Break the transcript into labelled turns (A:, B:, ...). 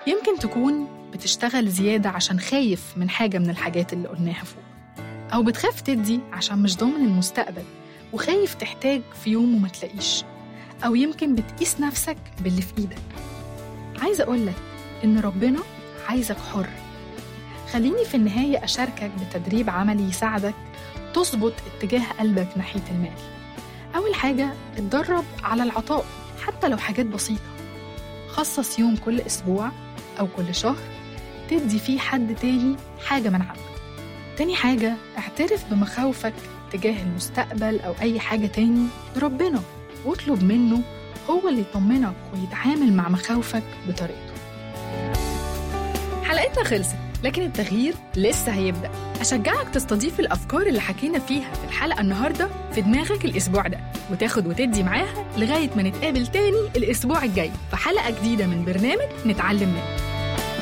A: يمكن تكون بتشتغل زيادة عشان خايف من حاجة من الحاجات اللي قلناها فوق أو بتخاف تدي عشان مش ضامن المستقبل وخايف تحتاج في يوم وما تلاقيش أو يمكن بتقيس نفسك باللي في إيدك عايزة أقولك إن ربنا عايزك حر خليني في النهاية أشاركك بتدريب عملي يساعدك تظبط اتجاه قلبك ناحية المال أول حاجة اتدرب على العطاء حتى لو حاجات بسيطة خصص يوم كل أسبوع أو كل شهر تدي فيه حد تاني حاجة من عندك تاني حاجة اعترف بمخاوفك تجاه المستقبل أو أي حاجة تاني لربنا واطلب منه هو اللي يطمنك ويتعامل مع مخاوفك بطريقته حلقتنا خلصت لكن التغيير لسه هيبدأ أشجعك تستضيف الأفكار اللي حكينا فيها في الحلقة النهاردة في دماغك الأسبوع ده وتاخد وتدي معاها لغاية ما نتقابل تاني الأسبوع الجاي في حلقة جديدة من برنامج نتعلم منه